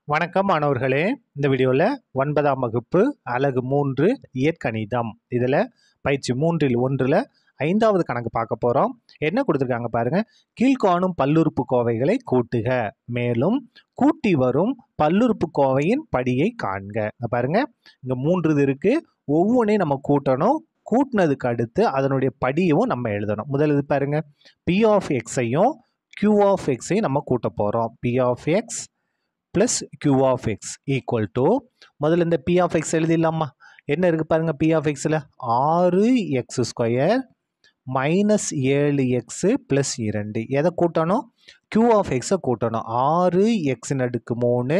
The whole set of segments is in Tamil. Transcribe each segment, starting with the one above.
வணக்கம் மாணவர்களே இந்த வீடியோவில் ஒன்பதாம் வகுப்பு அலகு மூன்று இயற்கணிதம் இதில் பயிற்சி மூன்றில் ஒன்றில் ஐந்தாவது கணக்கு பார்க்க போகிறோம் என்ன கொடுத்துருக்காங்க பாருங்க கீழ்காணும் பல்லுறுப்பு கோவைகளை கூட்டுக மேலும் கூட்டி வரும் பல்லுறுப்பு கோவையின் படியை காண்க இங்க பாருங்க இங்கே மூன்று இது இருக்குது ஒவ்வொன்றையும் நம்ம கூட்டணும் கூட்டினதுக்கு அடுத்து அதனுடைய படியும் நம்ம எழுதணும் முதல் இது பாருங்க பி ஆஃப் எக்ஸையும் கியூ ஆஃப் எக்ஸையும் நம்ம கூட்ட போகிறோம் P of X plus Q of X equal to முதல்ல இந்த பி ஆஃப் எக்ஸ் எழுதிடலாமா என்ன இருக்குது பாருங்கள் பி ஆஃப் எக்ஸில் ஆறு எக்ஸ் ஸ்கொயர் மைனஸ் ஏழு எக்ஸு ப்ளஸ் இரண்டு எதை கூட்டணும் கியூ ஆஃப் எக்ஸை கூட்டணும் ஆறு எக்ஸின் அடுக்கு மூணு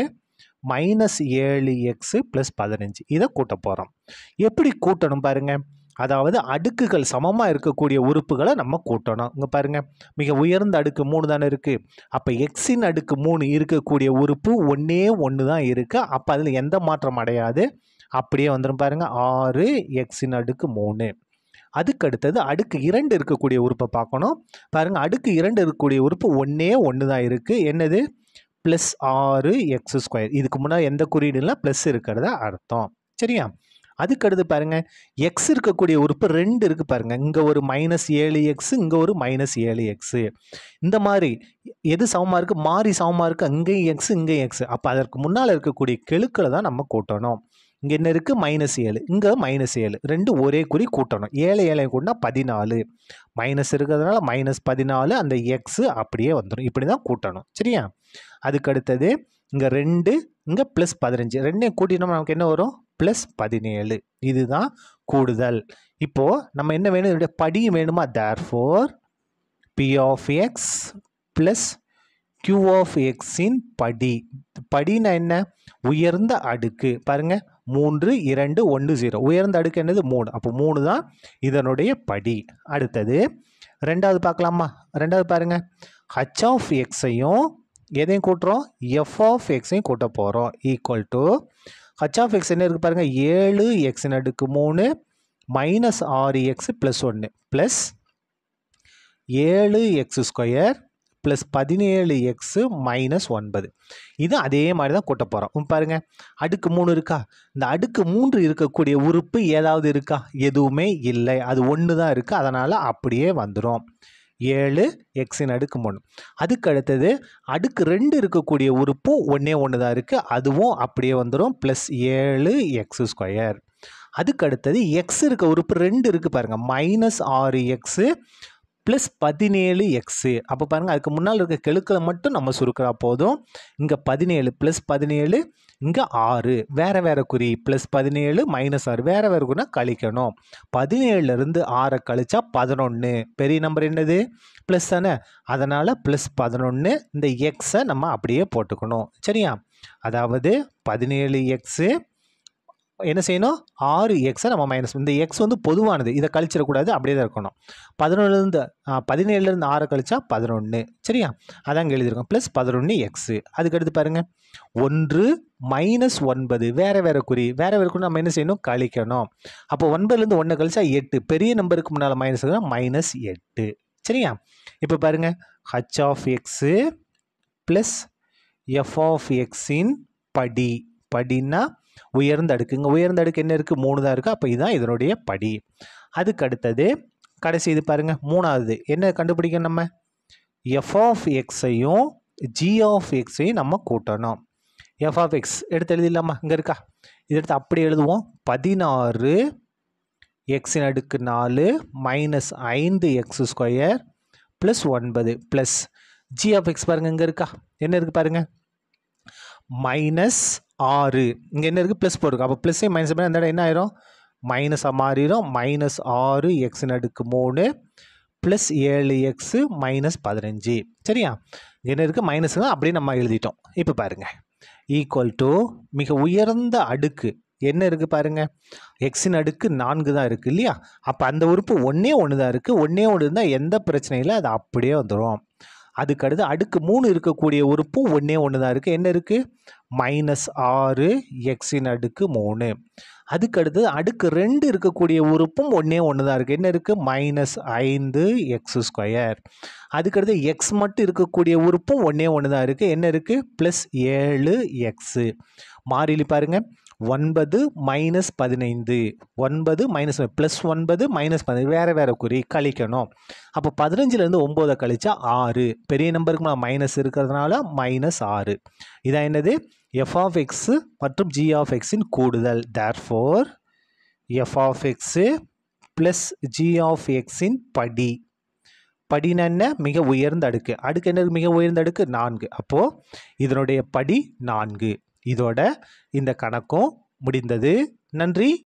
மைனஸ் ஏழு எக்ஸு ப்ளஸ் பதினஞ்சு இதை கூட்ட போகிறோம் எப்படி கூட்டணும் பாருங்கள் அதாவது அடுக்குகள் சமமாக இருக்கக்கூடிய உறுப்புகளை நம்ம கூட்டணும் இங்கே பாருங்கள் மிக உயர்ந்த அடுக்கு மூணு தானே இருக்குது அப்போ எக்ஸின் அடுக்கு மூணு இருக்கக்கூடிய உறுப்பு ஒன்றே ஒன்று தான் இருக்குது அப்போ அதில் எந்த மாற்றம் அடையாது அப்படியே வந்துடும் பாருங்கள் ஆறு எக்ஸின் அடுக்கு மூணு அதுக்கு அடுத்தது அடுக்கு இரண்டு இருக்கக்கூடிய உறுப்பை பார்க்கணும் பாருங்கள் அடுக்கு இரண்டு இருக்கக்கூடிய உறுப்பு ஒன்றே ஒன்று தான் இருக்குது என்னது ப்ளஸ் ஆறு எக்ஸ் ஸ்கொயர் இதுக்கு முன்னாடி எந்த குறியீடு இல்லை ப்ளஸ் இருக்கிறதா அர்த்தம் சரியா அதுக்கடுத்து பாருங்க எக்ஸ் இருக்கக்கூடிய உறுப்பு ரெண்டு இருக்கு பாருங்க இங்க ஒரு மைனஸ் ஏழு எக்ஸ் இங்க ஒரு மைனஸ் ஏழு எக்ஸ் இந்த மாதிரி எது சமமா இருக்கு மாறி சமமா இருக்கு அங்கேயும் எக்ஸ் இங்கேயும் எக்ஸ் அப்போ அதற்கு முன்னால் இருக்கக்கூடிய கெழுக்களை தான் நம்ம கூட்டணும் இங்கே என்ன இருக்குது மைனஸ் ஏழு இங்கே மைனஸ் ஏழு ரெண்டு ஒரே குறி கூட்டணும் ஏழு ஏழை கூட்டினா பதினாலு மைனஸ் இருக்கிறதுனால மைனஸ் பதினாலு அந்த எக்ஸு அப்படியே வந்துடும் இப்படி தான் கூட்டணும் சரியா அதுக்கு அடுத்தது இங்கே ரெண்டு இங்கே ப்ளஸ் பதினஞ்சு ரெண்டையும் கூட்டினோம்னா நமக்கு என்ன வரும் ப்ளஸ் பதினேழு இதுதான் கூடுதல் இப்போது நம்ம என்ன வேணும் இதனுடைய படி வேணுமா therefore P of X plus Q of எக்ஸின் படி படினா என்ன உயர்ந்த அடுக்கு பாருங்க மூன்று இரண்டு ஒன்று ஜீரோ உயர்ந்த அடுக்கு என்னது மூணு அப்போ மூணு தான் இதனுடைய படி அடுத்தது ரெண்டாவது பார்க்கலாமா ரெண்டாவது பாருங்க ஹச் ஆஃப் எக்ஸையும் எதையும் கூட்டுறோம் எஃப் ஆஃப் எக்ஸையும் கூட்ட போகிறோம் equal to H of X என்ன இருக்குது பாருங்கள் ஏழு எக்ஸின் அடுக்கு மூணு மைனஸ் ஆறு எக்ஸ் ப்ளஸ் ஒன்று ப்ளஸ் ஏழு எக்ஸ் ஸ்கொயர் ப்ளஸ் பதினேழு எக்ஸு மைனஸ் ஒன்பது இது அதே மாதிரி தான் கூட்ட போகிறோம் பாருங்கள் அடுக்கு மூணு இருக்கா இந்த அடுக்கு மூன்று இருக்கக்கூடிய உறுப்பு ஏதாவது இருக்கா எதுவுமே இல்லை அது ஒன்று தான் இருக்குது அதனால் அப்படியே வந்துடும் ஏழு எக்ஸின் அடுக்கு மூணு அதுக்கு அடுத்தது அடுக்கு ரெண்டு இருக்கக்கூடிய உறுப்பும் ஒன்றே ஒன்று தான் இருக்குது அதுவும் அப்படியே வந்துடும் ப்ளஸ் ஏழு எக்ஸ் ஸ்கொயர் அதுக்கு அடுத்தது எக்ஸ் இருக்க உறுப்பு ரெண்டு இருக்குது பாருங்கள் மைனஸ் ஆறு எக்ஸு ப்ளஸ் பதினேழு எக்ஸு அப்போ பாருங்கள் அதுக்கு முன்னால் இருக்க கெழுக்களை மட்டும் நம்ம சுருக்கிறா போதும் இங்கே பதினேழு ப்ளஸ் பதினேழு இங்கே ஆறு வேறு வேறு குறி ப்ளஸ் பதினேழு மைனஸ் ஆறு வேறு வேறு குறினா கழிக்கணும் பதினேழுலேருந்து ஆறை கழிச்சா பதினொன்று பெரிய நம்பர் என்னது ப்ளஸ் தானே அதனால் ப்ளஸ் பதினொன்று இந்த எக்ஸை நம்ம அப்படியே போட்டுக்கணும் சரியா அதாவது பதினேழு எக்ஸு என்ன செய்யணும் ஆறு எக்ஸை நம்ம மைனஸ் இந்த எக்ஸ் வந்து பொதுவானது இதை கழிச்சிடக்கூடாது அப்படியே தான் இருக்கணும் பதினொன்றுலேருந்து பதினேழுலேருந்து ஆறை கழிச்சா பதினொன்று சரியா அதாங்க எழுதியிருக்கோம் ப்ளஸ் பதினொன்று எக்ஸு அதுக்கடுத்து பாருங்கள் ஒன்று மைனஸ் ஒன்பது வேறு வேறு குறி வேறு வேறு குறி நம்ம என்ன செய்யணும் கழிக்கணும் அப்போ ஒன்பதுலேருந்து ஒன்று கழிச்சா எட்டு பெரிய நம்பருக்கு முன்னால் மைனஸ் மைனஸ் எட்டு சரியா இப்போ பாருங்கள் H of X plus F of எக்ஸின் படி படின்னா உயர்ந்த அடுக்கு இங்கே உயர்ந்த அடுக்கு என்ன இருக்குது மூணு தான் இருக்குது அப்போ இதுதான் இதனுடைய படி அதுக்கு அடுத்தது கடைசி இது பாருங்கள் மூணாவது என்ன கண்டுபிடிக்கணும் நம்ம எஃப் ஆஃப் எக்ஸையும் ஜி ஆஃப் எக்ஸையும் நம்ம கூட்டணும் எஃப் ஆஃப் எக்ஸ் எடுத்து எழுதிடலாமா இங்கே இருக்கா இது எடுத்து அப்படி எழுதுவோம் பதினாறு எக்ஸின் அடுக்கு நாலு மைனஸ் ஐந்து எக்ஸ் ஸ்கொயர் ப்ளஸ் ஒன்பது ப்ளஸ் ஜி ஆஃப் எக்ஸ் பாருங்கள் இங்கே இருக்கா என்ன இருக்குது பாருங்கள் மைனஸ் ஆறு இங்கே என்ன இருக்குது ப்ளஸ் போட்டிருக்கு அப்போ ப்ளஸ்ஸே மைனஸ் பண்ணால் இந்த இடம் என்ன ஆயிரும் மைனஸாக மாறிடும் மைனஸ் ஆறு எக்ஸின் அடுக்கு மூணு ப்ளஸ் ஏழு எக்ஸு மைனஸ் பதினஞ்சு சரியா என்ன இருக்குது மைனஸுங்க அப்படியே நம்ம எழுதிட்டோம் இப்போ பாருங்கள் ஈக்குவல் டு மிக உயர்ந்த அடுக்கு என்ன இருக்குது பாருங்கள் எக்ஸின் அடுக்கு நான்கு தான் இருக்குது இல்லையா அப்போ அந்த உறுப்பு ஒன்றே ஒன்று தான் இருக்குது ஒன்றே ஒன்று இருந்தால் எந்த பிரச்சனையும் இல்லை அது அப்படியே வந்துடும் அதுக்கடுத்து அடுக்கு மூணு இருக்கக்கூடிய உறுப்பும் ஒன்றே ஒன்று தான் இருக்குது என்ன இருக்குது மைனஸ் ஆறு எக்ஸின் அடுக்கு மூணு அதுக்கடுத்து அடுக்கு ரெண்டு இருக்கக்கூடிய உறுப்பும் ஒன்றே ஒன்று தான் இருக்குது என்ன இருக்குது மைனஸ் ஐந்து எக்ஸ் ஸ்கொயர் அதுக்கடுத்து எக்ஸ் மட்டும் இருக்கக்கூடிய உறுப்பும் ஒன்றே ஒன்று தான் இருக்குது என்ன இருக்குது ப்ளஸ் ஏழு எக்ஸு மாறிலி பாருங்கள் ஒன்பது மைனஸ் பதினைந்து ஒன்பது மைனஸ் ப்ளஸ் ஒன்பது மைனஸ் பதினைந்து வேறு வேறு குறி கழிக்கணும் அப்போ பதினஞ்சுலேருந்து ஒம்போதை கழிச்சா ஆறு பெரிய நம்பருக்கு நான் மைனஸ் இருக்கிறதுனால மைனஸ் ஆறு இதான் என்னது எஃப் ஆஃப் எக்ஸு மற்றும் ஜி ஆஃப் எக்ஸின் கூடுதல் therefore F of X plus G of எக்ஸின் படி படினா என்ன மிக உயர்ந்த அடுக்கு அடுக்கு என்னது மிக உயர்ந்த அடுக்கு நான்கு அப்போது இதனுடைய படி நான்கு இதோட இந்த கணக்கும் முடிந்தது நன்றி